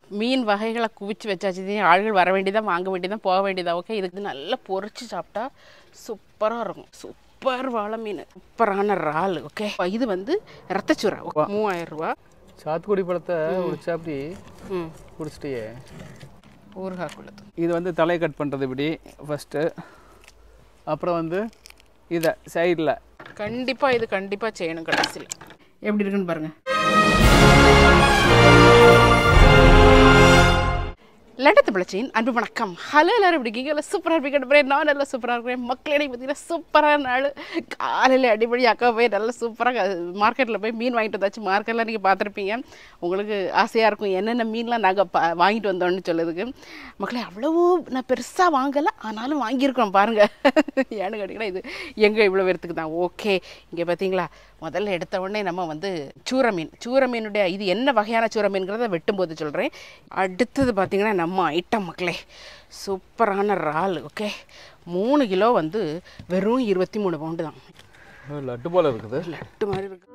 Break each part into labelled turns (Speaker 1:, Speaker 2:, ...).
Speaker 1: மீன் வகைகளை குவிச்சு வச்சாச்சு இது ஆள்கள் வர வேண்டியதான் வாங்க வேண்டியதான் போக வேண்டியதா ஓகே இதுக்கு நல்லா பொரிச்சு சாப்பிட்டா சூப்பராக இருக்கும் சூப்பர் வாழை மீன் சூப்பரான இறால் ஓகே இது வந்து ரத்தச்சுரா மூவாயிரம் ரூபா
Speaker 2: சாத்துக்குடி பழத்தை உடிச்சா அப்படி
Speaker 1: ம்
Speaker 2: குடிச்சிட்டியே
Speaker 1: ஊறுகாக்குள்ளது
Speaker 2: இது வந்து தலையை கட் பண்ணுறது இப்படி ஃபஸ்ட்டு அப்புறம் வந்து இதை சைடில்
Speaker 1: கண்டிப்பாக இது கண்டிப்பாக செய்யணும் கடைசியில் எப்படி இருக்குன்னு பாருங்க லண்டத்து பிளச்சின் அன்பு வணக்கம் ஹலோ எல்லாரும் எப்படி இருக்கீங்க எல்லாம் சூப்பராக இருப்பீங்க நான் நல்லா சூப்பராக இருக்கிறேன் மக்கள் எனக்கு பார்த்தீங்கன்னா சூப்பரான நாள் காலையில் அடிப்படி அக்கா போய் நல்லா சூப்பராக மார்க்கெட்டில் போய் மீன் வாங்கிட்டு வந்தாச்சு மார்க்கெட்டில் நீங்கள் பார்த்துருப்பீங்க உங்களுக்கு ஆசையாக இருக்கும் என்னென்ன மீன்லாம் நாங்கள் பா வாங்கிட்டு வந்தோம்னு சொல்லுறதுக்கு மக்களே அவ்வளவு நான் பெருசாக வாங்கலை ஆனாலும் வாங்கியிருக்கோம் பாருங்கள் ஏன்னு கேட்டிங்கன்னா இது எங்கே இவ்வளோ பேர்த்துக்கு தான் ஓகே இங்கே பார்த்தீங்களா முதல்ல எடுத்த உடனே நம்ம வந்து சூர மீன் சூர மீனுடைய இது என்ன வகையான சூர மீன்கிறத வெட்டும்போது சொல்கிறேன் அடுத்தது பார்த்திங்கன்னா நம்ம ஐட்டம் மக்களே சூப்பரான இறால் ஓகே மூணு கிலோ வந்து வெறும் இருபத்தி மூணு பவுண்டு தான்
Speaker 2: லட்டு போல் இருக்குது
Speaker 1: லட்டு மாதிரி இருக்கு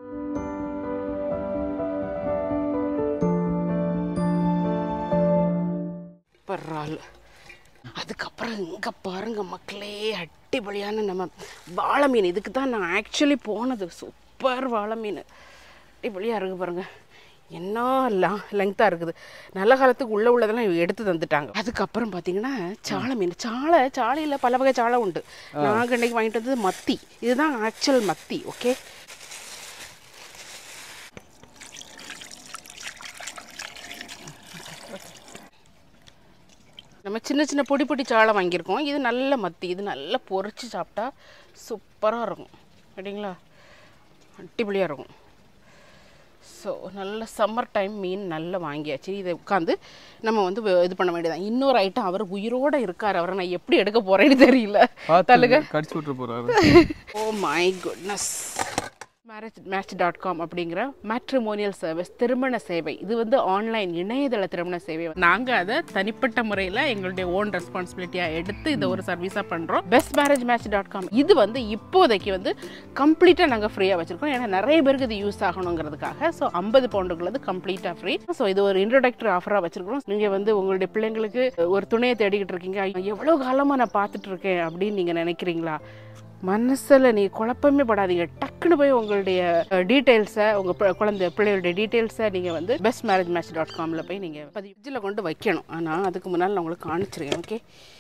Speaker 1: இப்போ இறால் அதுக்கப்புறம் இங்கே பாருங்க மக்களே அடிப்பொலியான நம்ம வாழை மீன் இதுக்கு தான் நான் ஆக்சுவலி போனது சூப்பர் வாழை மீன் அடிப்பொலியாக இருக்கு பாருங்க என்ன லெங்க்த்தாக இருக்குது நல்ல காலத்துக்கு உள்ளே உள்ளதெல்லாம் எடுத்து தந்துட்டாங்க அதுக்கப்புறம் பார்த்தீங்கன்னா சாலை மீன் சாலை சாலையில் பல வகை சாலை உண்டு நாங்கள் இன்னைக்கு வாங்கிட்டு வந்தது மத்தி இதுதான் ஆக்சுவல் மத்தி ஓகே நம்ம சின்ன சின்ன பொடி பொடி சாலை வாங்கியிருக்கோம் இது நல்ல மத்தி இது நல்லா பொரிச்சு சாப்பிட்டா சூப்பராக இருக்கும் சரிங்களா அடிப்பொலியாக இருக்கும் ஸோ நல்ல சம்மர் டைம் மீன் நல்லா வாங்கியாச்சு இதை உட்காந்து நம்ம வந்து வ- இது பண்ண வேண்டியதான் இன்னொரு ஐட்டம் அவர் உயிரோட இருக்கார் அவரை நான் எப்படி எடுக்க போறேன்னு தெரியல
Speaker 2: பார்த்து கடிச்சு விட்டுரு போகிறாரு
Speaker 1: oh my goodness marriage match dot com அப்படிங்கிற மேட்ரிமோனியல் சர்வீஸ் திருமண சேவை இது வந்து ஆன்லைன் இணையதள திருமண சேவை நாங்கள் அதை தனிப்பட்ட முறையில் எங்களுடைய ஓன் ரெஸ்பான்சிபிலிட்டியாக எடுத்து இதை ஒரு சர்வீஸாக பண்ணுறோம் best marriage match dot com இது வந்து இப்போதைக்கு வந்து கம்ப்ளீட்டாக நாங்கள் ஃப்ரீயாக வச்சுருக்கோம் ஏன்னா நிறைய பேருக்கு இது யூஸ் ஆகணுங்கிறதுக்காக ஸோ ஐம்பது பவுண்டுக்குள்ளது கம்ப்ளீட்டாக ஃப்ரீ ஸோ இது ஒரு இன்ட்ரோடக்டரி ஆஃபராக வச்சுருக்கோம் நீங்கள் வந்து உங்களுடைய பிள்ளைங்களுக்கு ஒரு துணையை தேடிக்கிட்டு இருக்கீங்க எவ்வளோ காலமாக நான் பார்த்துட்டு இருக்கேன் அப்படின்னு நீங்கள் நினைக்கிறீங்களா மனசில் நீ குழப்பமே படாதீங்க டக்குன்னு போய் உங்களுடைய டீட்டெயில்ஸை உங்கள் பி- குழந்தை பிள்ளைகளுடைய டீட்டெயில்ஸை நீங்கள் வந்து பெஸ்ட் மேரேஜ் மேட்ச் டாட் காமில் போய் நீங்கள் ஃப்ரிட்ஜில் கொண்டு வைக்கணும் ஆனால் அதுக்கு முன்னால் நான் உங்களுக்கு காணிச்சிருக்கேன் ஓகே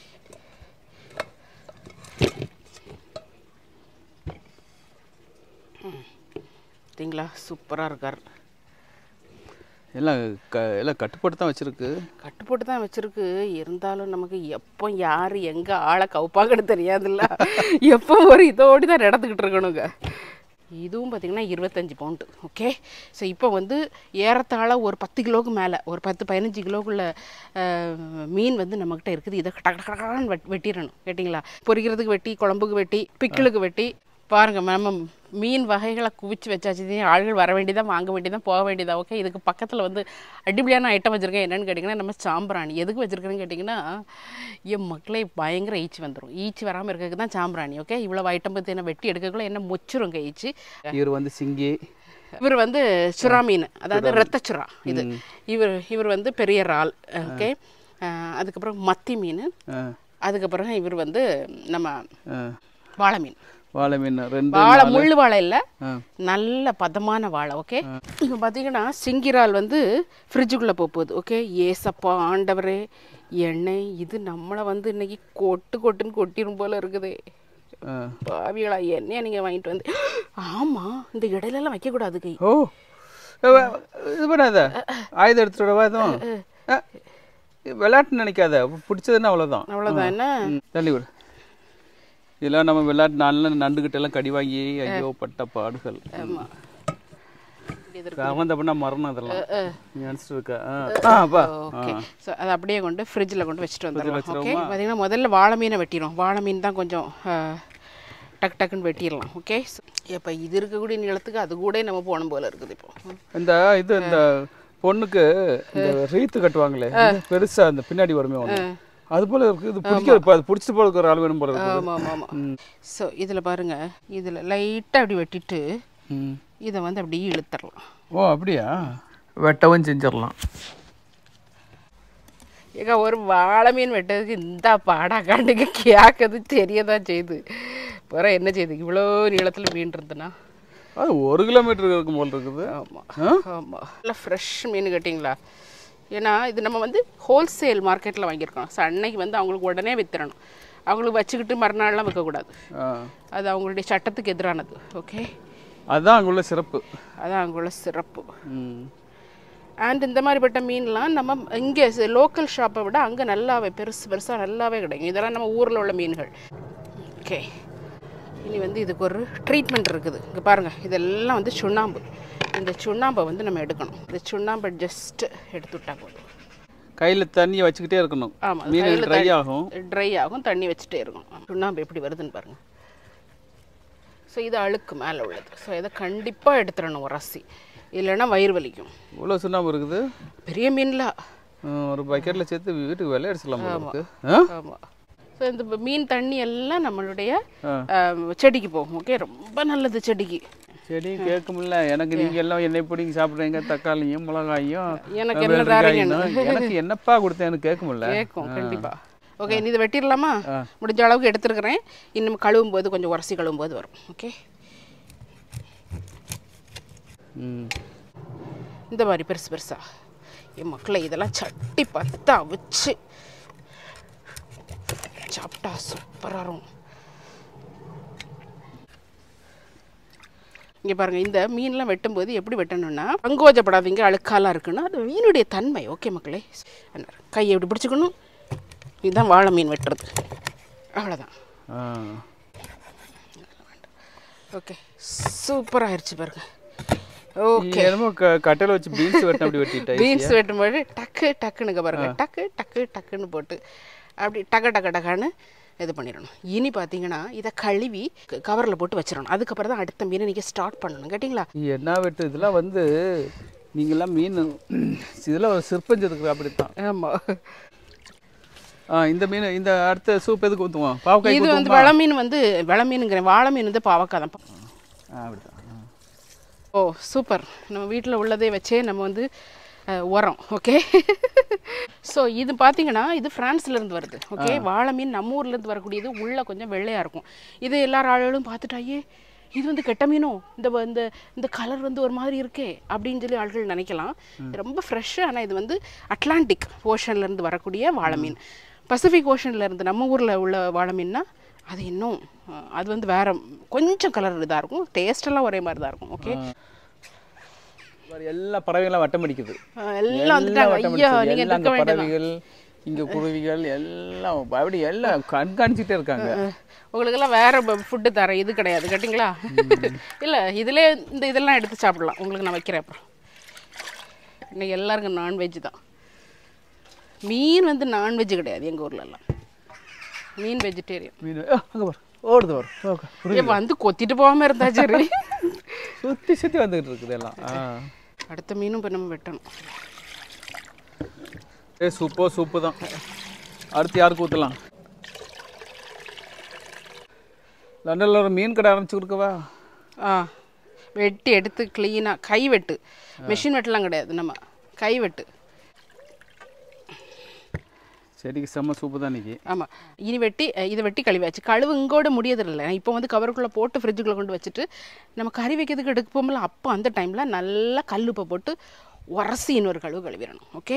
Speaker 1: சரிங்களா சூப்பராக இருக்கார்
Speaker 2: எல்லாம் க எல்லாம் கட்டுப்பாடு தான் வச்சுருக்கு
Speaker 1: கட்டுப்போட்டு தான் வச்சிருக்கு இருந்தாலும் நமக்கு எப்போ யார் எங்கே ஆளை கவுப்பாங்கன்னு தெரியாதுல்ல எப்போ ஒரு இதோடு தான் நடந்துக்கிட்டு இருக்கணுங்க இதுவும் பார்த்திங்கன்னா இருபத்தஞ்சி பவுண்டு ஓகே ஸோ இப்போ வந்து ஏறத்தாழ ஒரு பத்து கிலோவுக்கு மேலே ஒரு பத்து பதினஞ்சு கிலோக்குள்ள அஹ், மீன் வந்து நம்மக்கிட்ட இருக்குது இதை டக்கு டக்கு டக்குன்னு வெட் வெட்டிடணும் கேட்டிங்களா பொரிக்கிறதுக்கு வெட்டி குழம்புக்கு வெட்டி பிக்கிளுக்கு வெட்டி பாருங்கள் மேம் மீன் வகைகளை குவிச்சு வச்சாச்சு இது ஆள்கள் வர வேண்டியதான் வாங்க வேண்டியதான் போக வேண்டியதா ஓகே இதுக்கு பக்கத்தில் வந்து அடிப்படையான ஐட்டம் வச்சுருக்கேன் என்னன்னு கேட்டிங்கன்னா நம்ம சாம்பிராணி எதுக்கு வச்சுருக்கேன்னு கேட்டிங்கன்னா என் மக்களே பயங்கர ஈச்சி வந்துடும் ஈச்சி வராமல் இருக்கிறதுக்கு தான் சாம்பிராணி ஓகே இவ்வளோ ஐட்டம் பற்றி என்ன வெட்டி எடுக்கக்குள்ள என்ன முச்சிருங்க ஈச்சி
Speaker 2: இவர் வந்து சிங்கி
Speaker 1: இவர் வந்து சுறா மீன் அதாவது ரத்த சுறா இது இவர் இவர் வந்து பெரிய இறால் ஓகே அதுக்கப்புறம் மத்தி மீன்
Speaker 2: ஆ,
Speaker 1: அதுக்கப்புறம் இவர் வந்து நம்ம
Speaker 2: ஆ.
Speaker 1: வாழை மீன்
Speaker 2: வாழை மீன் ரெண்டு
Speaker 1: வாழை முள்ளு வாழை இல்லை
Speaker 2: ஆ.
Speaker 1: நல்ல பதமான வாழை ஓகே இப்போ பார்த்தீங்கன்னா சிங்கிரால் வந்து ஃப்ரிட்ஜுக்குள்ளே போகுது ஓகே ஏசப்பா ஆண்டவரே எண்ணெய் இது நம்மளை வந்து இன்னைக்கு கொட்டு கொட்டுன்னு கொட்டிரும் போல இருக்குது
Speaker 2: ஆ.
Speaker 1: பாவிகளா எண்ணெயை நீங்கள் வாங்கிட்டு வந்து ஆமாம் இந்த இடையிலலாம் வைக்கக்கூடாது கை
Speaker 2: ஓ ஏ, வ- இது பண்ணாத ஆயுதம் எடுத்துட்டு வரவா எதுவும் ஆ, விளையாட்டு நினைக்காத பிடிச்சதுன்னா அவ்வளோதான்
Speaker 1: அவ்வளோதான் என்ன
Speaker 2: ம், தள்ளி விடு இதெல்லாம் நம்ம விளையாட்டு நாளில் நண்டுகிட்ட எல்லாம் கடி வாங்கி ஐயோ பட்ட பாடுகள்
Speaker 1: இது
Speaker 2: கவர்ந்த பண்ணா மரணம் அதெல்லாம் நீ நினச்சிட்டு இருக்க ஆ. ஆ, அப்பா
Speaker 1: ஓகே ஸோ அதை அப்படியே கொண்டு ஃப்ரிட்ஜில் கொண்டு வச்சுட்டு வந்துடலாம் ஓகே பார்த்தீங்கன்னா முதல்ல வாழை மீனை வெட்டிடும் வாழை மீன் தான் கொஞ்சம் ஆ, டக்கு டக்குன்னு வெட்டிடலாம் ஓகே இப்போ இது இருக்கக்கூடிய நிலத்துக்கு அது கூட நம்ம போகணும் போல இருக்குது இப்போ
Speaker 2: இந்த இது இந்த பொண்ணுக்கு இந்த ரீத்து கட்டுவாங்களே இந்த பெருசா அந்த பின்னாடி வருமே ஒன்று அது போல இருக்கு இது பிடிக்க இப்போ அது பிடிச்சிட்டு போல இருக்கிற ஆள் வேணும் போல இருக்கு
Speaker 1: ஆமாம் ஆமாம் ஆமாம் ஸோ இதில் பாருங்க இதில் லைட்டாக அப்படி வெட்டிட்டு
Speaker 2: ம்.
Speaker 1: இதை வந்து அப்படியே இழுத்துடலாம்
Speaker 2: ஓ அப்படியா வெட்டவும் செஞ்சிடலாம்
Speaker 1: ஏங்க ஒரு வாழை மீன் வெட்டதுக்கு இந்த பாடா கண்டுக்கு கேட்கறது தெரியதான் செய்யுது பிற என்ன செய்யுது இவ்வளோ நீளத்தில் மீன் இருந்துன்னா
Speaker 2: அது ஒரு கிலோமீட்டர் இருக்கும் போல் இருக்குது
Speaker 1: ஆமாம் ஆமாம் நல்லா ஃப்ரெஷ் மீன் கேட்டிங்களா ஏன்னா இது நம்ம வந்து ஹோல்சேல் மார்க்கெட்டில் வாங்கியிருக்கோம் ஸோ அன்னைக்கு வந்து அவங்களுக்கு உடனே வித்துறணும் அவங்களுக்கு வச்சுக்கிட்டு மறுநாள்லாம் விற்கக்கூடாது
Speaker 2: ஆ
Speaker 1: அது அவங்களுடைய சட்டத்துக்கு எதிரானது ஓகே
Speaker 2: அதுதான் அங்குள்ள சிறப்பு
Speaker 1: அதான் அங்குள்ள சிறப்பு
Speaker 2: ம்
Speaker 1: அண்ட் இந்த மாதிரிப்பட்ட மீன்லாம் நம்ம இங்கே லோக்கல் ஷாப்பை விட அங்கே நல்லாவே பெருசு பெருசாக நல்லாவே கிடைக்கும் இதெல்லாம் நம்ம ஊரில் உள்ள மீன்கள் ஓகே இனி வந்து இதுக்கு ஒரு ட்ரீட்மெண்ட் இருக்குது இங்கே பாருங்கள் இதெல்லாம் வந்து சுண்ணாம்பு இந்த சுண்ணாம்பை வந்து நம்ம எடுக்கணும் இந்த சுண்ணாம்பை ஜஸ்ட் எடுத்து விட்டா போதும்
Speaker 2: கையில் தண்ணியை வச்சுக்கிட்டே இருக்கணும்
Speaker 1: ஆமாம்
Speaker 2: மீன் ட்ரை ஆகும்
Speaker 1: ட்ரை ஆகும் தண்ணி வச்சுட்டே இருக்கணும் சுண்ணாம்பு எப்படி வருதுன்னு பாருங்கள் ஸோ இது அழுக்கு மேலே உள்ளது ஸோ இதை கண்டிப்பாக எடுத்துடணும் உரசி இல்லைன்னா வயிறு வலிக்கும்
Speaker 2: இவ்வளோ சுண்ணாம்பு இருக்குது
Speaker 1: பெரிய மீன்லாம்
Speaker 2: ம், ஒரு பக்கெட்டில் சேர்த்து வீட்டுக்கு வெள்ளை அடிச்சிடலாம் போல இருக்கு ஆ
Speaker 1: ஆமாம் ஸோ இந்த ப- மீன் தண்ணி எல்லாம் நம்மளுடைய
Speaker 2: ஆ.
Speaker 1: ஆம், செடிக்கு போகும் ஓகே ரொம்ப நல்லது செடிக்கு
Speaker 2: செடி கேட்கும்ல எனக்கு நீங்க எல்லாம் என்னை பிடிங்கி சாப்பிட்றீங்க தக்காளியும் மிளகாயும்
Speaker 1: எனக்கு என்ன தாரீங்கன்னு.
Speaker 2: வெள்ளரிக்காயும். எனக்கு என்னப்பா கொடுத்தேன்னு கேட்கும்ல
Speaker 1: கேட்கும் கண்டிப்பா ஓகே இதை வெட்டிடலாமா முடிஞ்ச அளவுக்கு எடுத்துருக்கிறேன் இன்னும் கழுவும் போது கொஞ்சம் உரசி கழுவும் போது வரும் ஓகே
Speaker 2: ம்
Speaker 1: இந்த மாதிரி பெருசு பெருசா என் மக்களை இதெல்லாம் சட்டி பத்தா வச்சு சாப்பிட்டா சூப்பராக இருக்கும் இங்கே பாருங்க இந்த மீன்லாம் வெட்டும்போது எப்படி வெட்டணும்னா அங்கோஜப்படாதீங்க அழுக்காலாம் இருக்குன்னா அது மீனுடைய தன்மை ஓகே மக்களே அண்ணா, கையை எப்படி பிடிச்சிக்கணும் இதுதான் வாழை மீன் வெட்டுறது அவ்வளோதான்
Speaker 2: ஆ
Speaker 1: ஓகே சூப்பராக ஆயிடுச்சு பாருங்க ஓ
Speaker 2: நீ என்னமோ க கட்டையில் வச்சு பீன்ஸ் வெட்ட அப்படி வெட்டிட்டா
Speaker 1: பீன்ஸ் வெட்டும்போது டக்கு டக்குனுங்க பாருங்க டக்கு டக்கு டக்குன்னு போட்டு அப்படி டக்கு டக்கு டக்கான்னு இது பண்ணிடணும் இனி பார்த்தீங்கன்னா இதை கழுவி கவரில் போட்டு வச்சிடணும் அதுக்கப்புறம் தான் அடுத்த மீனை நீங்கள் ஸ்டார்ட் பண்ணணும் கேட்டிங்களா
Speaker 2: நீ என்ன வெட்டு இதெல்லாம் வந்து நீங்களாம் மீன் இதெல்லாம் ஒரு சிற்பஞ்சு இருக்குது அப்படித்தான்
Speaker 1: ஆமாம்
Speaker 2: ஆ இந்த மீன் இந்த அடுத்த சூப் எதுக்கு ஊற்றுவோம் பாவக்காய்
Speaker 1: இது வந்து வெள மீன் வந்து வெள மீனுங்கிறேன் வாழை மீன் வந்து பாவக்காய் தான்
Speaker 2: ஆ அப்படித்தான் ஆ.
Speaker 1: ஓ சூப்பர் நம்ம வீட்டில் உள்ளதே வச்சே நம்ம வந்து அஹ், உரம் ஓகே ஸோ இது பார்த்தீங்கன்னா இது ஃப்ரான்ஸ்லேருந்து வருது ஓகே வாழை மீன் நம்ம ஊர்லேருந்து வரக்கூடியது உள்ளே கொஞ்சம் வெள்ளையாக இருக்கும் இது எல்லார் ஆளுகளும் பார்த்துட்டாயே இது வந்து கெட்ட மீனோ இந்த வ- இந்த இந்த கலர் வந்து ஒரு மாதிரி இருக்கே அப்படின்னு சொல்லி ஆள்கள் நினைக்கலாம் இது ரொம்ப ஃப்ரெஷ்ஷு ஆனால் இது வந்து அட்லாண்டிக் ஓஷன்லேருந்து வரக்கூடிய வாழை மீன் பசிபிக் ஓஷன்ல இருந்து நம்ம ஊரில் உள்ள வாழை மீன்னா அது இன்னும் அஹ், அது வந்து வேற கொஞ்சம் கலர் இதாக இருக்கும் டேஸ்ட் எல்லாம் ஒரே மாதிரி தான் இருக்கும் ஓகே
Speaker 2: பாரு, எல்லா பறவைகளும் வட்டம் அடிக்குது
Speaker 1: அஹ், எல்லாம் வந்துட்டாங்க
Speaker 2: வட்டம்
Speaker 1: ஐயா
Speaker 2: அடிச்சது.
Speaker 1: நீங்க
Speaker 2: எல்லாம்
Speaker 1: இருக்க
Speaker 2: அங்க
Speaker 1: வேண்டாம்
Speaker 2: பறவைகள் இங்க குருவிகள் எல்லாம் அப்படி எல்லாம் கண்காணிச்சுட்டே இருக்காங்க
Speaker 1: உங்களுக்கெல்லாம் வேற ஃபுட்டு தரேன் இது கிடையாது கேட்டிங்களா இல்லை இதிலே இந்த இதெல்லாம் எடுத்து சாப்பிடலாம் உங்களுக்கு நான் வைக்கிறேன் அப்புறம் இன்னைக்கு எல்லாருக்கும் நான்வெஜ் தான் மீன் வந்து நான்வெஜ் கிடையாது எங்கள் ஊர்லலாம் மீன் வெஜிடேரியன்
Speaker 2: மீன் ஆ, அங்க பாரு ஓடுது வரும் ஓகே.
Speaker 1: ஏன் வந்து கொத்திட்டு போகாம இருந்தா சரி
Speaker 2: சுத்தி சுத்தி வந்துகிட்டு இருக்குது எல்லாம் ஆ.
Speaker 1: அடுத்த மீனும் இப்போ நம்ம வெட்டணும்
Speaker 2: ஏ சூப்போ சூப்பு தான் அடுத்து யாருக்கு ஊற்றலாம் லண்டனில் ஒரு மீன் கடை ஆரம்பிச்சு கொடுக்கவா
Speaker 1: ஆ வெட்டி எடுத்து க்ளீனாக கை வெட்டு மிஷின் வெட்டலாம் கிடையாது நம்ம கை வெட்டு
Speaker 2: செடிக்கு செம்ம சூப்பு தான் இன்னைக்கு
Speaker 1: ஆமாம் இனி வெட்டி அஹ், இதை வெட்டி கழுவியாச்சு கழுவு இங்கோட முடியறதில்ல இப்போ வந்து கவருக்குள்ளே போட்டு ஃப்ரிட்ஜுக்குள்ளே கொண்டு வச்சுட்டு நம்ம கறி வைக்கிறதுக்கு எடுப்போம்ல அப்போ அந்த டைமில் நல்லா கல்லுப்பை போட்டு உரசி இன்னொரு கழுவு கழுவிடணும் ஓகே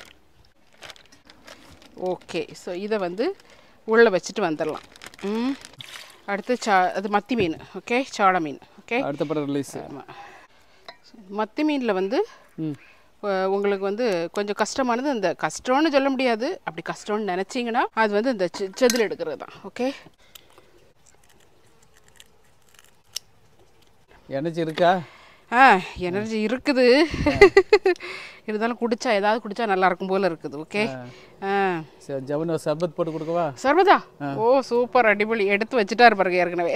Speaker 1: ஓகே ஸோ இதை வந்து உள்ளே வச்சுட்டு வந்துடலாம் ம் அடுத்து சா அது மத்தி மீன் ஓகே சாடை மீன் ஓகே
Speaker 2: அடுத்த படம் ரிலீஸ்
Speaker 1: ஆமாம் மத்தி மீனில் வந்து
Speaker 2: ம்
Speaker 1: அஹ் உங்களுக்கு வந்து கொஞ்சம் கஷ்டமானது இந்த கஷ்டம்னு சொல்ல முடியாது அப்படி கஷ்டம்னு நினச்சிங்கன்னா அது வந்து இந்த செ- செதில் எடுக்கிறது தான் ஓகே
Speaker 2: எனர்ஜி இருக்கா
Speaker 1: ஆ எனர்ஜி இருக்குது இருந்தாலும் குடிச்சா ஏதாவது குடிச்சா நல்லா இருக்கும் போல இருக்குது ஓகே ஆ
Speaker 2: சரி ஜவன் ஒரு சர்பத் போட்டு கொடுக்கவா
Speaker 1: சர்வதா ஓ சூப்பர் அடிபொலி எடுத்து வச்சுட்டாரு பாருங்க ஏற்கனவே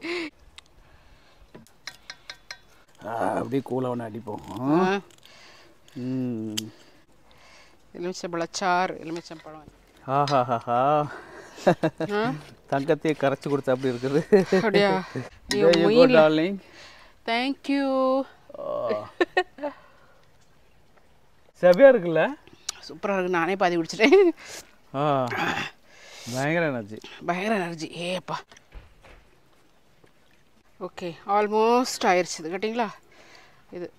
Speaker 2: ஆ, அப்படியே கூலவனை அடிப்போம்
Speaker 1: ஆ,
Speaker 2: ம்
Speaker 1: எலுமிச்சம்பழச்சாறு எலுமிச்சம்பழம்
Speaker 2: ஆஹாஹாஹா
Speaker 1: ஆ
Speaker 2: தங்கத்தையே கரைச்சி கொடுத்தா அப்படி இருக்குது
Speaker 1: அப்படியா
Speaker 2: There you go, darling.
Speaker 1: Thank you
Speaker 2: செவையா இருக்குல்ல
Speaker 1: சூப்பராக இருக்கு நானே பாதி குடிச்சிட்டேன்
Speaker 2: ஆ பயங்கர எனர்ஜி
Speaker 1: பயங்கர எனர்ஜி ஏப்பா ஓகே ஆல்மோஸ்ட் ஆயிடுச்சு இது கேட்டிங்களா இது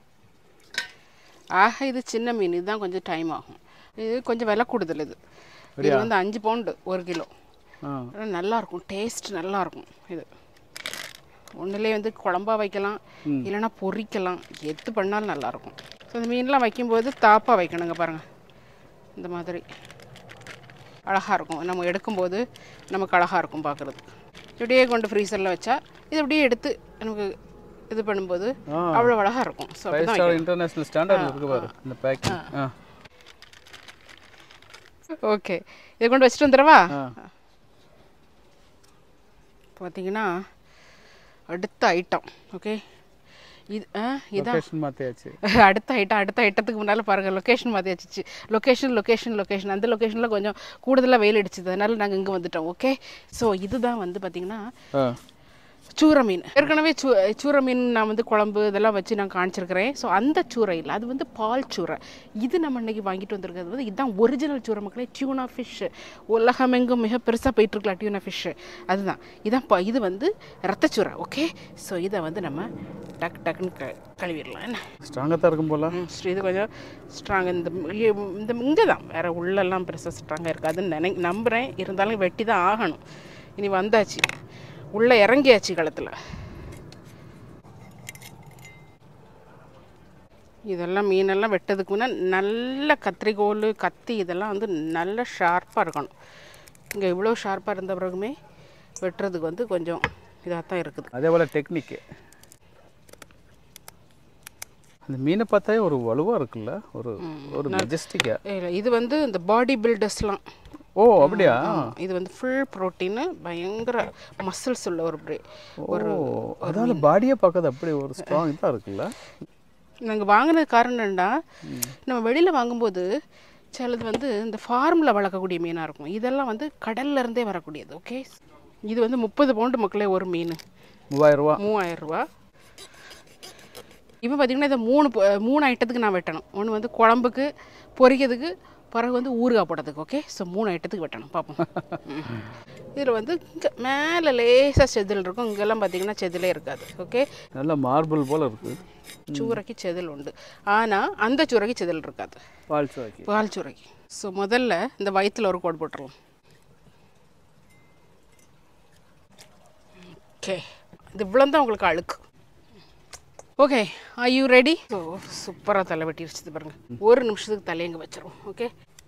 Speaker 1: ஆக இது சின்ன மீன் இதுதான் கொஞ்சம் டைம் ஆகும் இது கொஞ்சம் விலை கூடுதல் இது இது வந்து அஞ்சு பவுண்டு ஒரு கிலோ
Speaker 2: ஆ
Speaker 1: ஆனா நல்லா இருக்கும் டேஸ்ட் நல்லா இருக்கும் இது ஒன்றுலேயே வந்து குழம்பா வைக்கலாம் இல்லைன்னா பொரிக்கலாம் எது பண்ணாலும் நல்லா இருக்கும் ஸோ இந்த மீன்லாம் வைக்கும்போது தாப்பாக வைக்கணுங்க பாருங்கள் இந்த மாதிரி அழகாக இருக்கும் நம்ம எடுக்கும்போது நமக்கு அழகாக இருக்கும் பார்க்குறது இப்படியே கொண்டு ஃப்ரீசரில் வச்சா இது அப்படியே எடுத்து நமக்கு இது பண்ணும்போது
Speaker 2: ஆ.
Speaker 1: அவ்வளோ அழகாக இருக்கும் so
Speaker 2: five star international standard இருக்கு பாரு இந்த பேக்கிங் ஆ
Speaker 1: ஓகே இதை கொண்டு வச்சுட்டு வந்துடவா
Speaker 2: ஆ
Speaker 1: பார்த்தீங்கன்னா அடுத்த ஐட்டம் ஓகே இது ஆ இதான்
Speaker 2: லொகேஷன் மாற்றியாச்சு
Speaker 1: அடுத்த ஐட்டம் அடுத்த ஐட்டத்துக்கு முன்னால் பாருங்கள் லொக்கேஷன் மாற்றியாச்சு லொக்கேஷன் லொக்கேஷன் லொக்கேஷன் அந்த லொக்கேஷனில் கொஞ்சம் கூடுதலாக வெயில் அடிச்சுது அதனால நாங்கள் இங்கே வந்துட்டோம் ஓகே ஸோ இதுதான் வந்து பார்த்திங்கன்னா
Speaker 2: ஆ
Speaker 1: சூர மீன் ஏற்கனவே சூ சூர மீன் நான் வந்து குழம்பு இதெல்லாம் வச்சு நான் காமிச்சிருக்கிறேன் ஸோ அந்த சூரை இல்லை அது வந்து பால் சூரை இது நம்ம இன்னைக்கு வாங்கிட்டு வந்திருக்கிறது வந்து இதுதான் ஒரிஜினல் சூரை மக்களே டியூனா ஃபிஷ் உலகமெங்கும் மிக பெருசாக போயிட்டுருக்கலாம் டியூனா ஃபிஷ் அதுதான் இதான் ப- இது வந்து ரத்தச்சூரை ஓகே ஸோ இதை வந்து நம்ம டக் டக்குன்னு க கழுவிடலாம் என்ன
Speaker 2: ஸ்ட்ராங்காக தான் இருக்கும் போல
Speaker 1: ம், சரி, இது கொஞ்சம் ஸ்ட்ராங் இந்த இ- இந்த இங்கே தான் வேறு உள்ளெல்லாம் பெருசாக ஸ்ட்ராங்காக இருக்காதுன்னு நினை நம்புகிறேன் இருந்தாலும் வெட்டி தான் ஆகணும் இனி வந்தாச்சு உள்ளே இறங்கியாச்சு களத்தில் இதெல்லாம் மீனெல்லாம் வெட்டதுக்கு முன்னே நல்ல கத்திரிக்கோல் கத்தி இதெல்லாம் வந்து நல்ல ஷார்ப்பாக இருக்கணும் இங்கே இவ்வளோ ஷார்ப்பாக இருந்த பிறகுமே வெட்டுறதுக்கு வந்து கொஞ்சம் இதாக தான் இருக்குது
Speaker 2: அதே போல் டெக்னிக்கு அந்த மீனை பார்த்தாவே ஒரு வலுவாக இருக்குல்ல ஒரு ஒரு மெஜஸ்டிக்கா
Speaker 1: இல்ல, இது வந்து இந்த பாடி பில்டர்ஸ்லாம்
Speaker 2: ஓ அப்படியா
Speaker 1: இது வந்து ஃபுல் ப்ரோட்டீனு பயங்கர மசில்ஸ் உள்ள ஒரு பிரே
Speaker 2: ஓ அதால பாடியே பார்க்காது அப்படி ஒரு ஸ்ட்ராங் இதாக இருக்குல்ல
Speaker 1: நாங்கள் வாங்கினது காரணம் என்னன்னா நம்ம வெளியில் வாங்கும்போது சிலது வந்து இந்த ஃபார்மில் வளர்க்கக்கூடிய மீனாக இருக்கும் இதெல்லாம் வந்து கடல்ல இருந்தே வரக்கூடியது ஓகே இது வந்து முப்பது பவுண்டு மக்களே ஒரு மீன்
Speaker 2: மூவாயிரம் ரூபா
Speaker 1: மூவாயிரம் ரூபா இப்போ பார்த்தீங்கன்னா இதை மூணு ப- மூணு ஐட்டத்துக்கு நான் வெட்டணும் ஒன்று வந்து குழம்புக்கு பொரிக்கிறதுக்கு பிறகு வந்து ஊறுகாய் போடுறதுக்கு ஓகே ஸோ மூணு ஐட்டத்துக்கு வெட்டணும் பார்ப்போம் இதில் வந்து இங்கே மேலே லேசாக செதில் இருக்கும் இங்கெல்லாம் பார்த்தீங்கன்னா செதிலே இருக்காது ஓகே
Speaker 2: நல்ல மார்பிள் போல இருக்கு
Speaker 1: சூறைக்கு செதில் உண்டு ஆனால் அந்த சூறைக்கு செதில் இருக்காது
Speaker 2: பால் சாக்கி
Speaker 1: பால் சூறைக்கு ஸோ முதல்ல இந்த வயித்துல ஒரு கோடு போட்டுருவோம் ஓகே இது இவ்வளோ தான் உங்களுக்கு அழுக்கு okay are you ready so சூப்பராக தலை வெட்டிடுச்சு பாருங்க ஒரு நிமிஷத்துக்கு தலையங்க வச்சிருவோம் ஓகே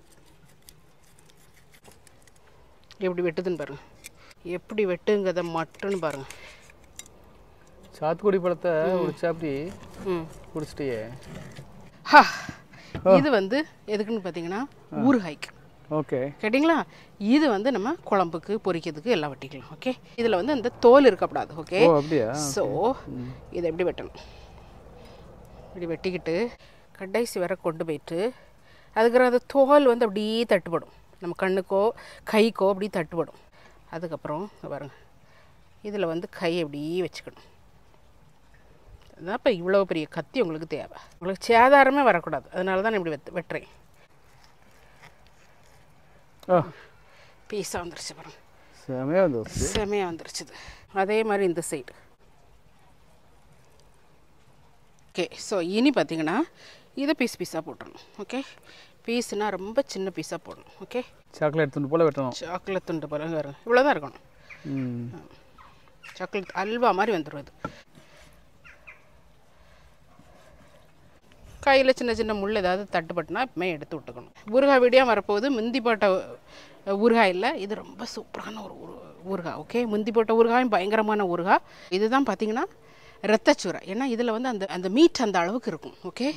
Speaker 1: எப்படி வெட்டுதுன்னு பாருங்க எப்படி வெட்டுங்கிறத மட்டும்னு பாருங்க
Speaker 2: சாத்துக்குடி பழத்தை குடிச்சா அப்படி
Speaker 1: ம்
Speaker 2: குடிச்சிட்டியே
Speaker 1: ஹா இது வந்து எதுக்குன்னு பார்த்தீங்கன்னா ஊறுகாய்க்கு
Speaker 2: ஓகே
Speaker 1: கேட்டிங்களா இது வந்து நம்ம குழம்புக்கு பொரிக்கிறதுக்கு எல்லாம் வெட்டிக்கலாம் ஓகே இதில் வந்து இந்த தோல் இருக்கக்கூடாது ஓகே
Speaker 2: ஓ அப்படியா
Speaker 1: ஸோ இதை எப்படி வெட்டணும் இப்படி வெட்டிக்கிட்டு கடைசி வரை கொண்டு போயிட்டு அதுக்கு அந்த தோல் வந்து அப்படியே தட்டுப்படும் நம்ம கண்ணுக்கோ கைக்கோ அப்படியே தட்டுப்படும் அதுக்கப்புறம் இங்க பாருங்க இதில் வந்து கையை அப்படியே வச்சுக்கணும் அதான் இப்போ இவ்வளோ பெரிய கத்தி உங்களுக்கு தேவை உங்களுக்கு சேதாரமே வரக்கூடாது அதனால தான் நான் இப்படி வெட் வெட்டுறேன்
Speaker 2: ஆ
Speaker 1: பீஸாக வந்துருச்சு பாருங்க
Speaker 2: செமையாக வந்துருச்சு
Speaker 1: செமையாக வந்துருச்சு இது. அதே மாதிரி இந்த சைடு ஓகே ஸோ இனி பார்த்தீங்கன்னா இதை பீஸ் பீஸாக போட்டுடணும் ஓகே பீஸ்னால் ரொம்ப சின்ன பீஸாக போடணும் ஓகே
Speaker 2: சாக்லேட் துண்டு போல வெட்டணும்
Speaker 1: சாக்லேட் துண்டு போல வரும் இவ்வளோ தான் இருக்கணும்
Speaker 2: ம்
Speaker 1: சாக்லேட் அல்வா மாதிரி வந்துடும் இது கையில் சின்ன சின்ன முள் ஏதாவது தட்டுப்பட்டுனா எப்பவுமே எடுத்து விட்டுக்கணும் ஊறுகாய் வீடியாக வரப்போகுது முந்தி போட்ட அஹ், ஊறுகாய் இல்லை இது ரொம்ப சூப்பரான ஒரு ஊறு- ஊறுகாய் ஓகே முந்தி போட்ட ஊறுகாயும் பயங்கரமான ஊறுகாய் இதுதான் பார்த்தீங்கன்னா ரத்தச்சூரை ஏன்னா இதில் வந்து அந்த அந்த மீட் அந்த அளவுக்கு இருக்கும் ஓகே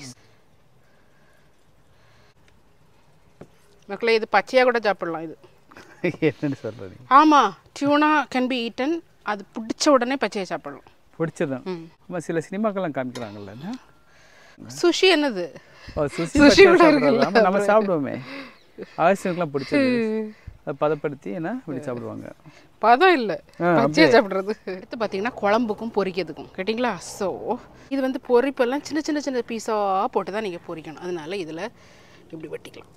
Speaker 1: மக்களே இது பச்சையாக கூட சாப்பிடலாம் இது
Speaker 2: என்னன்னு சொல்கிறீங்க
Speaker 1: ஆமாம் டியூனா கேன் பி ஈட்டன் அது பிடிச்ச உடனே பச்சையை சாப்பிடலாம்
Speaker 2: பிடிச்சதான்
Speaker 1: ம்.
Speaker 2: ஆமாம் சில சினிமாக்கெல்லாம் காமிக்கிறாங்கல்ல என்ன?
Speaker 1: சுஷி என்னது
Speaker 2: ஓ சுசி
Speaker 1: சுஷி
Speaker 2: பச்சையா
Speaker 1: கூட
Speaker 2: சாப்பிடுறாங்க.
Speaker 1: இருக்குல்ல,
Speaker 2: ஆமா, நம்ம சாப்பிடுவோமே ஆசிரியருக்குலாம் பிடிச்சது அதை பதப்படுத்தி என்ன இப்படி சாப்பிடுவாங்க
Speaker 1: பதம் இல்லை
Speaker 2: ஆ,
Speaker 1: பச்சையை சாப்பிட்றது அடுத்து பார்த்தீங்கன்னா குழம்புக்கும் பொரிக்கிறதுக்கும் கேட்டிங்களா ஸோ இது வந்து பொரிப்பெல்லாம் சின்ன சின்ன சின்ன பீஸாக போட்டு தான் நீங்கள் பொரிக்கணும் அதனால இதில் இப்படி வெட்டிக்கலாம்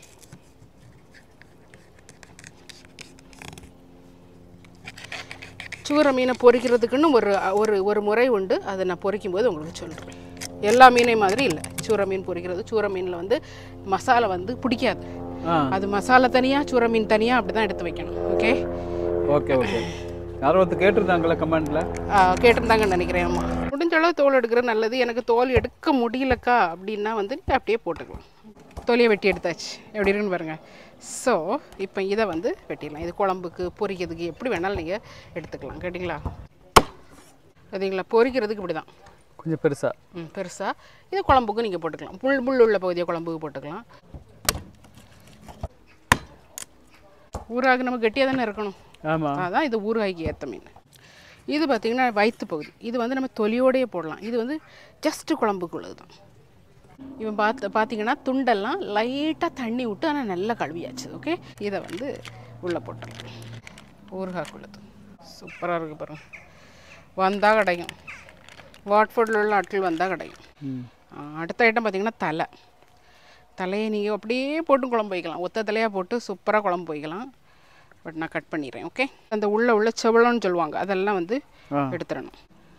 Speaker 1: சூர மீனை பொரிக்கிறதுக்குன்னு ஒரு ஒரு ஒரு முறை உண்டு அதை நான் பொரிக்கும் போது உங்களுக்கு சொல்கிறேன் எல்லா மீனையும் மாதிரி இல்லை சூர மீன் பொரிக்கிறது சூர மீனில் வந்து மசாலா வந்து பிடிக்காது
Speaker 2: ஆ
Speaker 1: அது மசாலா தனியாக சூர மீன் தனியாக அப்படி தான் எடுத்து வைக்கணும் ஓகே
Speaker 2: ஓகே ஓகே யாரோ ஒருத்தர் கேட்டிருந்தாங்களே கமெண்ட்ல
Speaker 1: கேட்டிருந்தாங்கன்னு நினைக்கிறேன் அம்மா முடிஞ்ச அளவு தோல் எடுக்கிறது நல்லது எனக்கு தோல் எடுக்க முடியலக்கா அப்படின்னா வந்து நீ அப்படியே போட்டுக்கலாம் தோலியை வெட்டி எடுத்தாச்சு எப்படி இருக்குன்னு பாருங்கள் ஸோ இப்போ இதை வந்து வெட்டிடலாம் இது குழம்புக்கு பொரிக்கிறதுக்கு எப்படி வேணாலும் நீங்கள் எடுத்துக்கலாம் கேட்டிங்களா பார்த்தீங்களா பொரிக்கிறதுக்கு இப்படி தான்
Speaker 2: கொஞ்சம் பெருசா
Speaker 1: ம் பெருசாக இது குழம்புக்கு நீங்கள் போட்டுக்கலாம் புல் முள் உள்ள பகுதியை குழம்புக்கு போட்டுக்கலாம் ஊறாக நம்ம கெட்டியாக தானே இருக்கணும்
Speaker 2: ஆமா
Speaker 1: அதான் இது ஊறுகாய்க்கு ஏற்ற மீன் இது பார்த்திங்கன்னா வயிற்று பகுதி இது வந்து நம்ம தொலியோடையே போடலாம் இது வந்து ஜஸ்ட்டு குழம்புக்கு உள்ளது தான் இவன் பார்த்து பார்த்தீங்கன்னா துண்டெல்லாம் லைட்டாக தண்ணி விட்டு ஆனால் நல்லா கழுவியாச்சு ஓகே இதை வந்து உள்ளே போட்டுடலாம் ஊறுகாய்க்குள்ளது சூப்பராக இருக்குது பாருங்க வந்தால் கிடைக்கும் வாட்ஃபோர்டில் உள்ள ஆட்கள் வந்தால் கிடைக்கும்
Speaker 2: ம்
Speaker 1: ஆ, அடுத்த ஐட்டம் பார்த்தீங்கன்னா தலை தலையை நீங்கள் அப்படியே போட்டு குழம்பு வைக்கலாம் ஒத்த தலையாக போட்டு சூப்பராக குழம்பு வைக்கலாம் பட் நான் கட் பண்ணிடுறேன் ஓகே அந்த உள்ள உள்ள செவளம்னு சொல்லுவாங்க அதெல்லாம் வந்து
Speaker 2: ஆ
Speaker 1: எடுத்துடணும்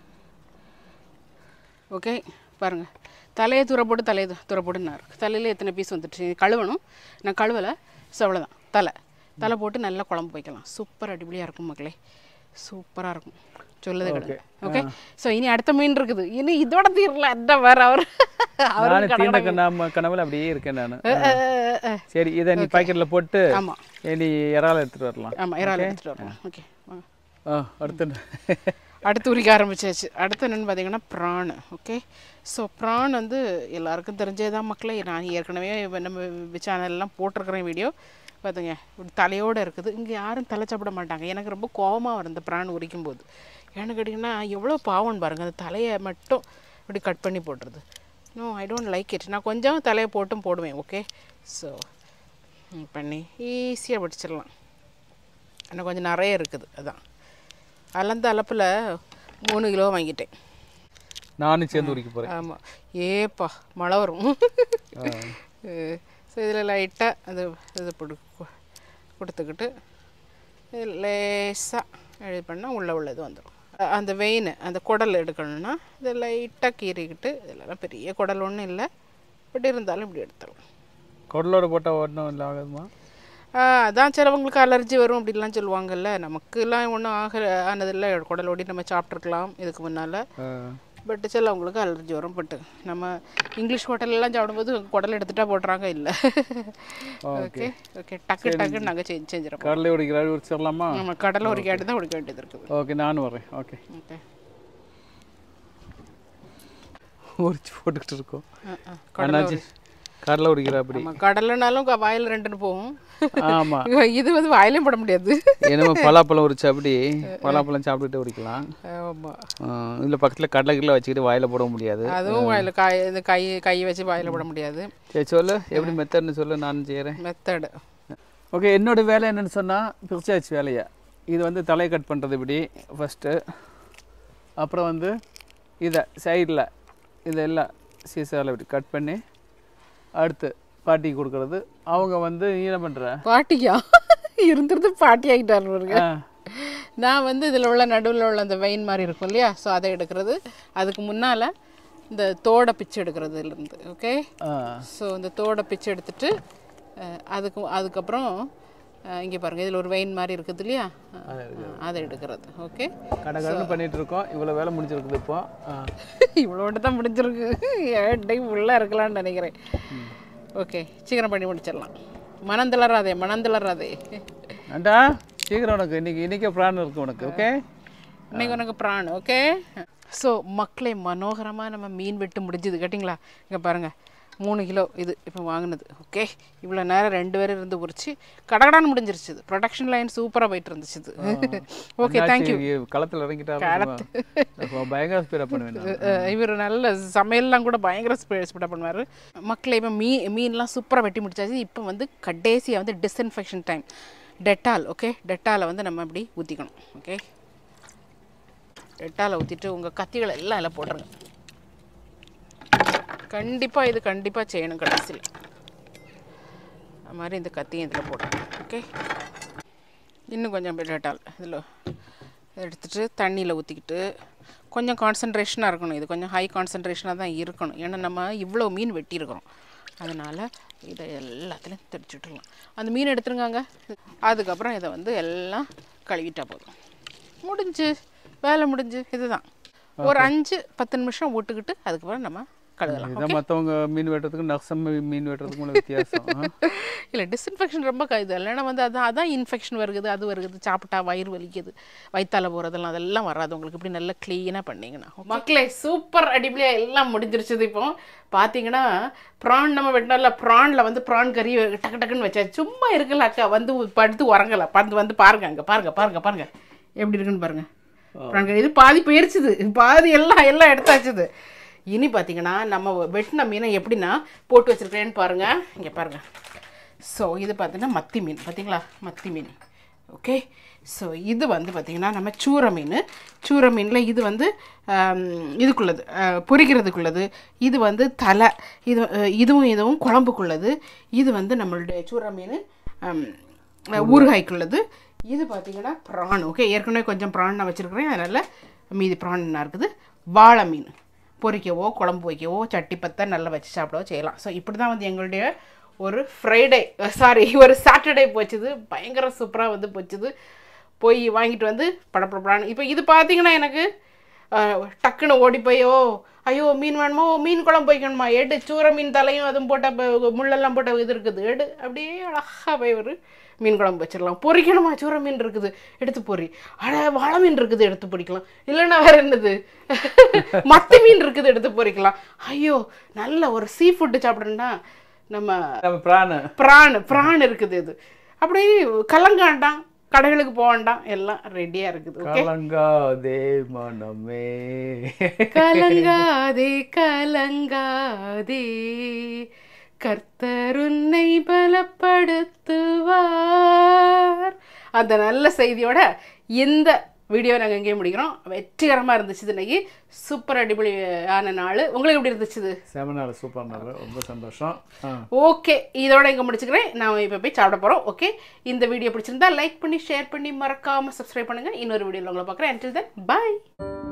Speaker 1: ஓகே பாருங்கள் தலையை தூர போட்டு தலையை து- தூர போட்டுன்னு இருக்கு தலையில் எத்தனை பீஸ் வந்துட்டு கழுவணும் நான் கழுவலை தான் தலை தலை போட்டு நல்லா குழம்பு வைக்கலாம் சூப்பர் அடிப்படியாக இருக்கும் மக்களே சூப்பராக இருக்கும் சொல்லுது கிடக்கு ஓகே ஸோ இனி அடுத்த மீன் இருக்குது இனி இதோட தீரல என்ன வேற அவர் அவர்
Speaker 2: நான் தீண்ட கண்ணாம கனவுல அப்படியே இருக்கேன் நான் சரி இதை நீ பாக்கெட்ல போட்டு
Speaker 1: ஆமாம்
Speaker 2: ஏ, நீ இறால் எடுத்துட்டு வரலாம்
Speaker 1: ஆமாம் இறால் எடுத்துகிட்டு வரலாம் ஓகே வாங்க
Speaker 2: ஆ அடுத்து
Speaker 1: அடுத்து உரிக்க ஆரம்பிச்சாச்சு அடுத்து என்னென்னு பார்த்தீங்கன்னா ப்ரான் ஓகே ஸோ ப்ரான் வந்து எல்லாருக்கும் தெரிஞ்சே தான் மக்களே நான் ஏற்கனவே இப்ப நம்ம சேனல்லாம் போட்டிருக்கிறேன் வீடியோ பார்த்துங்க இப்படி தலையோடு இருக்குது இங்கே யாரும் தலை சாப்பிட மாட்டாங்க எனக்கு ரொம்ப கோபமாக வரும் இந்த ப்ரான் உரிக்கும் போது ஏன்னு கேட்டிங்கன்னா எவ்வளோ பாவம்னு பாருங்கள் அந்த தலையை மட்டும் இப்படி கட் பண்ணி போட்டுருது no I don't like it நான் கொஞ்சம் தலையை போட்டும் போடுவேன் ஓகே ஸோ பண்ணி ஈஸியாக பிடிச்சிடலாம் இன்னும் கொஞ்சம் நிறைய இருக்குது அதான் அளந்த அளப்பில் மூணு கிலோ வாங்கிட்டேன்
Speaker 2: நானும் சேர்ந்து உரிக்க போறேன்
Speaker 1: ஆமாம் ஏப்பா மழை வரும் ஸோ இதில் லைட்டாக அது இது போடு கு- கொடுத்துக்கிட்டு லேசாக இது பண்ணால் உள்ளே உள்ளது வந்துடும் அந்த வெயின் அந்த குடல் எடுக்கணும்னா இதை லைட்டாக கீறிக்கிட்டு இதெல்லாம் பெரிய குடல் ஒன்றும் இல்லை பட் இருந்தாலும் இப்படி எடுத்துடலாம்
Speaker 2: குடலோட போட்டால் ஒன்றும் இல்லை ஆகுதுமா
Speaker 1: ஆ, அதான் சிலவங்களுக்கு அலர்ஜி வரும் அப்படிலாம் சொல்லுவாங்கல்ல நமக்குலாம் ஒன்றும் ஆக ஆனதில்லை குடலோடி நம்ம சாப்பிட்ருக்கலாம் இதுக்கு முன்னால்
Speaker 2: ஆ.
Speaker 1: பட் சிலவங்களுக்கு அலர்ஜி வரும் பட்டு நம்ம இங்கிலீஷ் ஹோட்டல்லாம் சாப்பிடும்போது குடல் எடுத்துட்டா போடுறாங்க இல்லை ஓகே ஓகே டக்கு டக்குன்னு நாங்கள் செஞ்சு செஞ்சிடறோம்
Speaker 2: கடலை உரிக்கிறாரு உரிச்சிடலாமா
Speaker 1: நம்ம கடலை ஒரு கேட்டு தான் உடைக்க வேண்டியது இருக்குது
Speaker 2: ஓகே நானும் வரேன் ஓகே
Speaker 1: ஓகே
Speaker 2: உரிச்சு போட்டுக்கிட்டு இருக்கோம்
Speaker 1: ஆ, ஆ. கடலை
Speaker 2: அண்ணாச்சி கடலை உரிக்கிற அப்படி
Speaker 1: நம்ம கடலைனாலும் க- வாயில் ரெண்டுன்னு போகும்
Speaker 2: ஆமா
Speaker 1: இது வந்து வாயிலையும் போட முடியாது
Speaker 2: என்னமோ பலாப்பழம் உரிச்சு அப்படி பலாப்பழம் சாப்பிட்டுட்டு உரிக்கலாம்
Speaker 1: ஆமாம்
Speaker 2: இதில் பக்கத்தில் கடலை கிடலை வச்சுக்கிட்டு வாயில் போட முடியாது
Speaker 1: அதுவும் வாயில் காய் இது கை கை வச்சு வாயில் போட முடியாது
Speaker 2: சரி சொல்லு எப்படி மெத்தட்னு சொல்லு நானும் செய்கிறேன்
Speaker 1: மெத்தடு
Speaker 2: ஓகே என்னோட வேலை என்னன்னு சொன்னால் பிரிச்சாச்சு வேலையை இது வந்து தலையை கட் பண்ணுறது இப்படி ஃபஸ்ட்டு அப்புறம் வந்து இதை சைடில் இதெல்லாம் சீசாவில் இப்படி கட் பண்ணி அடுத்து பாட்டிக்கு கொடுக்கறது அவங்க வந்து நீ என்ன பண்ணுற
Speaker 1: பாட்டியா இருந்திருந்து பாட்டி ஆகிட்டார் பாருங்க நான் வந்து இதில் உள்ள நடுவில் உள்ள அந்த வெயின் மாதிரி இருக்கும் இல்லையா ஸோ அதை எடுக்கிறது அதுக்கு முன்னால் இந்த தோடை பிச்சு எடுக்கிறது இதுலேருந்து ஓகே ஸோ இந்த தோடை பிச்சு எடுத்துட்டு அஹ், அதுக்கு அதுக்கப்புறம் இங்கே பாருங்கள் இதில் ஒரு வெயின் மாதிரி இருக்குது இல்லையா அஹ், அதை எடுக்கிறது ஓகே
Speaker 2: கடகடன்னு பண்ணிட்டு இருக்கோம் இவ்வளோ வேலை முடிஞ்சிருக்குது இப்போ ஆ.
Speaker 1: இவ்வளோட்டு தான் முடிஞ்சிருக்கு ஏன் டைம் உள்ளே இருக்கலாம்னு நினைக்கிறேன் ஓகே சீக்கிரம் பண்ணி முடிச்சிடலாம் மனம் தளராதே மனம் தளராதே
Speaker 2: அண்டா சீக்கிரம் உனக்கு இன்னைக்கு இன்னைக்கே பிளான் இருக்கு உனக்கு ஓகே
Speaker 1: இன்னைக்கு உனக்கு பிரான் ஓகே ஸோ மக்களே மனோகரமாக நம்ம மீன் வெட்டு முடிஞ்சுது கேட்டிங்களா இங்கே பாருங்கள் மூணு கிலோ இது இப்போ வாங்கினது ஓகே இவ்வளோ நேரம் ரெண்டு பேரும் இருந்து உரிச்சு கடகடான்னு முடிஞ்சிருச்சு இது ப்ரொடக்ஷன் லைன் சூப்பராக போயிட்டு இருந்துச்சு இது ஓகே தேங்க்யூ
Speaker 2: களத்தில் இறங்கிட்டாரு பயங்கர ஸ்பீடாக பண்ணுவேன் நான்.
Speaker 1: இவர் நல்ல சமையல்லாம் கூட பயங்கர ஸ்பீடாக பண்ணுவார் மக்களே இப்போ மீ மீன்லாம் சூப்பராக வெட்டி முடிச்சாச்சு இப்போ வந்து கடைசியாக வந்து டிஸ்இன்ஃபெக்ஷன் டைம் டெட்டால் ஓகே டெட்டாலை வந்து நம்ம இப்படி ஊற்றிக்கணும் ஓகே டெட்டாலை ஊற்றிட்டு உங்கள் கத்திகளை எல்லாம் அதில் போட்டுருங்க கண்டிப்பாக இது கண்டிப்பாக செய்யணும் கடைசியில் அது மாதிரி இந்த கத்தியும் இதில் போடணும் ஓகே இன்னும் கொஞ்சம் டேட்டால் இதில் எடுத்துட்டு தண்ணியில் ஊற்றிக்கிட்டு கொஞ்சம் கான்சன்ட்ரேஷனாக இருக்கணும் இது கொஞ்சம் ஹை கான்சன்ட்ரேஷனாக தான் இருக்கணும் ஏன்னா நம்ம இவ்வளோ மீன் வெட்டியிருக்கிறோம் அதனால் இதை எல்லாத்துலேயும் தெரிச்சுட்டுலாம் அந்த மீன் எடுத்துருங்காங்க அதுக்கப்புறம் இதை வந்து எல்லாம் கழுவிட்டா போதும் முடிஞ்சு வேலை முடிஞ்சு இதுதான் ஒரு அஞ்சு பத்து நிமிஷம் விட்டுக்கிட்டு அதுக்கப்புறம் நம்ம கழுவலாம்
Speaker 2: இதான் மற்றவங்க மீன் வெட்டுறதுக்கும் நக்சம் மீன் வெட்டுறதுக்கும் உள்ள வித்தியாசம் ஆ?
Speaker 1: இல்லை டிஸ்இன்ஃபெக்ஷன் ரொம்ப க இது இல்லைன்னா வந்து அதான் அதான் இன்ஃபெக்ஷன் வருகுது அது வருகுது சாப்பிட்டா வயிறு வலிக்குது வயிற்றால போகிறதெல்லாம் அதெல்லாம் வராது உங்களுக்கு இப்படி நல்லா க்ளீனாக பண்ணிங்கன்னா மக்களே சூப்பர் அடிப்படையாக எல்லாம் முடிஞ்சிருச்சுது இப்போ பார்த்தீங்கன்னா ப்ரான் நம்ம வெட்டினால ப்ரானில் வந்து ப்ரான் கறி டக்கு டக்குன்னு வச்சா சும்மா இருக்குல்ல அக்கா வந்து படுத்து உறங்கல வந்து வந்து பாருங்க அங்கே பாருங்க பாருங்க பாருங்க எப்படி இருக்குன்னு பாருங்க ப்ரான் கறி இது பாதி போயிருச்சுது பாதி எல்லாம் எல்லாம் எடுத்தாச்சுது இனி பார்த்தீங்கன்னா நம்ம வெட்டின மீனை எப்படின்னா போட்டு வச்சிருக்கேன்னு பாருங்க இங்கே பாருங்க ஸோ இது பார்த்தீங்கன்னா மத்தி மீன் பார்த்தீங்களா மத்தி மீன் ஓகே ஸோ இது வந்து பார்த்திங்கன்னா நம்ம சூர மீன் சூர மீனில் இது வந்து ஆம், இதுக்குள்ளது அஹ், பொரிக்கிறதுக்குள்ளது இது வந்து தலை இது அஹ், இதுவும் இதுவும் குழம்புக்குள்ளது இது வந்து நம்மளுடைய சூர மீன் ஆம், அஹ், ஊறுகாய்க்குள்ளது இது பார்த்திங்கன்னா ப்ரான் ஓகே ஏற்கனவே கொஞ்சம் ப்ரான் நான் வச்சுருக்கிறேன் அதனால் மீதி ப்ரான் என்ன இருக்குது வாழை மீன் பொரிக்கவோ குழம்பு வைக்கவோ சட்டி பத்த நல்லா வச்சு சாப்பிடவோ செய்யலாம் ஸோ இப்படி தான் வந்து எங்களுடைய ஒரு ஃப்ரைடே சாரி ஒரு சாட்டர்டே போச்சுது பயங்கர சூப்பராக வந்து போச்சுது போய் வாங்கிட்டு வந்து படப்படப்படான்னு இப்போ இது பார்த்தீங்கன்னா எனக்கு அஹ், டக்குன்னு ஓடி போய் ஓ ஐயோ மீன் வேணுமா ஓ மீன் குழம்பு வைக்கணுமா எடு சூற மீன் தலையும் அதுவும் போட்ட ப- முள்ளெல்லாம் போட்ட இது இருக்குது எடு அப்படியே அழகாக போய் ஒரு மீன் குழம்பு வச்சிடலாம் பொரிக்கணுமா சூற மீன் இருக்குது எடுத்து பொரி அட வாழை மீன் இருக்குது எடுத்து பொரிக்கலாம் இல்லைன்னா வேற என்னது மத்தி மீன் இருக்குது எடுத்து பொரிக்கலாம் ஐயோ நல்ல ஒரு சீ ஃபுட்டு சாப்பிடணும்னா நம்ம
Speaker 2: நம்ம பிராண
Speaker 1: பிரான் பிரான் இருக்குது இது அப்படியே கலங்காண்டாம் கடைகளுக்கு போக வேண்டாம் எல்லாம் ரெடியாக இருக்குது ஓகே
Speaker 2: கலங்காதே மனமே
Speaker 1: கலங்காதே கலங்காதே கர்த்தர் உன்னை பலப்படுத்துவார் அந்த நல்ல செய்தியோட இந்த வீடியோ நாங்கள் எங்கேயும் முடிக்கிறோம் வெற்றிகரமாக இருந்துச்சு இது இன்னைக்கு சூப்பர் அடிப்படையான நாள் உங்களுக்கு எப்படி இருந்துச்சு இது
Speaker 2: செம நாள் சூப்பர் நாள் ரொம்ப சந்தோஷம் ஆ
Speaker 1: ஓகே இதோட இங்கே முடிச்சுக்கிறேன் நான் இப்போ போய் சாப்பிட போகிறோம் ஓகே இந்த வீடியோ பிடிச்சிருந்தா லைக் பண்ணி ஷேர் பண்ணி மறக்காமல் சப்ஸ்கிரைப் பண்ணுங்கள் இன்னொரு வீடியோவில் உங்களை பார்க்குறேன் until then bye